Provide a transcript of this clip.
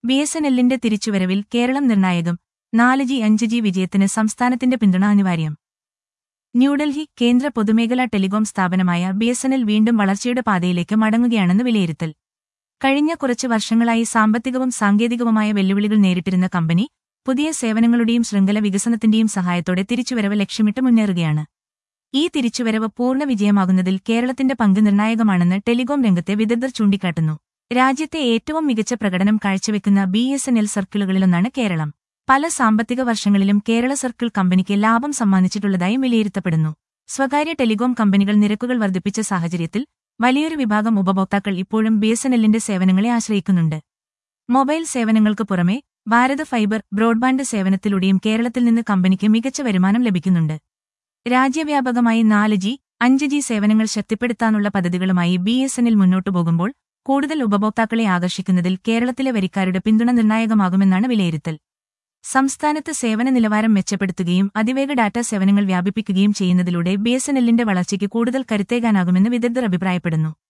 B S N എല്ലിന്റെ തിരിച്ചുവരവിൽ കേരളം നിർണായകം നാല് G അഞ്ച് ജി വിജയത്തിന് സംസ്ഥാനത്തിന്റെ പിന്തുണ അനിവാര്യം ന്യൂഡൽഹി കേന്ദ്ര പൊതുമേഖലാ ടെലികോം സ്ഥാപനമായ ബി എസ് എൻ എൽ വീണ്ടും വളർച്ചയുടെ പാതയിലേക്ക് മടങ്ങുകയാണെന്ന് വിലയിരുത്തൽ കഴിഞ്ഞ കുറച്ച് വർഷങ്ങളായി സാമ്പത്തികവും സാങ്കേതികവുമായ വെല്ലുവിളികൾ നേരിട്ടിരുന്ന കമ്പനി പുതിയ സേവനങ്ങളുടെയും ശൃംഖല വികസനത്തിന്റെയും സഹായത്തോടെ തിരിച്ചുവരവ് ലക്ഷ്യമിട്ട് മുന്നേറുകയാണ് ഈ തിരിച്ചുവരവ് പൂർണ്ണ വിജയമാകുന്നതിൽ കേരളത്തിന്റെ പങ്ക് നിർണായകമാണെന്ന് ടെലികോം രംഗത്തെ വിദഗ്ധർ ചൂണ്ടിക്കാട്ടുന്നു രാജ്യത്തെ ഏറ്റവും മികച്ച പ്രകടനം കാഴ്ചവെക്കുന്ന ബി എസ് എൻ എൽ സർക്കിളുകളിലൊന്നാണ് കേരളം പല സാമ്പത്തിക വർഷങ്ങളിലും കേരള സർക്കിൾ കമ്പനിക്ക് ലാഭം സമ്മാനിച്ചിട്ടുള്ളതായും വിലയിരുത്തപ്പെടുന്നു സ്വകാര്യ ടെലികോം കമ്പനികൾ നിരക്കുകൾ വർദ്ധിപ്പിച്ച സാഹചര്യത്തിൽ വലിയൊരു വിഭാഗം ഉപഭോക്താക്കൾ ഇപ്പോഴും ബി എസ് എൻ എല്ലിന്റെ സേവനങ്ങളെ ആശ്രയിക്കുന്നുണ്ട് മൊബൈൽ സേവനങ്ങൾക്ക് പുറമെ ഭാരത് ഫൈബർ ബ്രോഡ്ബാൻഡ് സേവനത്തിലൂടെയും കേരളത്തിൽ നിന്ന് കമ്പനിക്ക് മികച്ച വരുമാനം ലഭിക്കുന്നുണ്ട് രാജ്യവ്യാപകമായി നാല് ജി അഞ്ച് ജി സേവനങ്ങൾ ശക്തിപ്പെടുത്താനുള്ള പദ്ധതികളുമായി ബി എസ് എൻ എൽ മുന്നോട്ടു പോകുമ്പോൾ കൂടുതൽ ഉപഭോക്താക്കളെ ആകർഷിക്കുന്നതിൽ കേരളത്തിലെ വരിക്കാരുടെ പിന്തുണ നിർണായകമാകുമെന്നാണ് വിലയിരുത്തൽ സംസ്ഥാനത്ത് സേവന നിലവാരം മെച്ചപ്പെടുത്തുകയും അതിവേഗ ഡാറ്റ സേവനങ്ങൾ വ്യാപിപ്പിക്കുകയും ചെയ്യുന്നതിലൂടെ ബി എസ് എൻ എല്ലിന്റെ വളർച്ചയ്ക്ക് കൂടുതൽ കരുത്തേകാനാകുമെന്ന് വിദഗ്ധർ അഭിപ്രായപ്പെടുന്നു